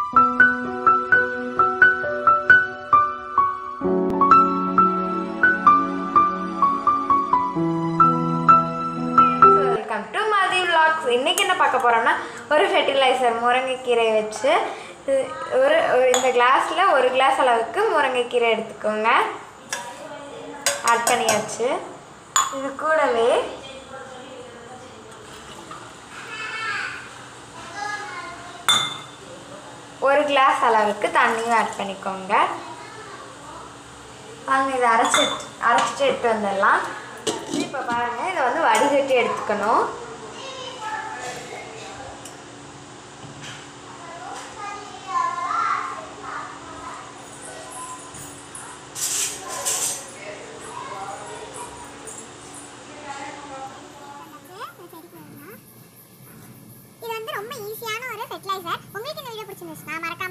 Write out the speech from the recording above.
welcome to Mathi vlogs இன்னைக்கு என்ன பார்க்க போறோம்னா ஒரு ஃபெர்டிலைசர் முருங்கைக்கீரை வச்சு இது ஒரு ஒரு- இந்த கிளாஸில் ஒரு கிளாஸ் அளவுக்கு முருங்கைக்கீரை எடுத்துக்கோங்க ஆட் பண்ணியாச்சு இது கூடவே ஒரு கிளாஸ் அளவுக்கு தண்ணியும் ஆட் பண்ணிக்கோங்க வாங்க இதை அரைச்சி அரைச்சிட்டு எடுத்து வந்துடலாம் இப்போ பாருங்கள் இதை வந்து வடிகட்டி எடுத்துக்கணும் இது வந்து ரொம்ப ஈஸியான ஒரு ஃபெர்டிலைசர் உங்களுக்கு இந்த வீடியோ பிடிச்சிருந்துச்சுன்னா மறக்காம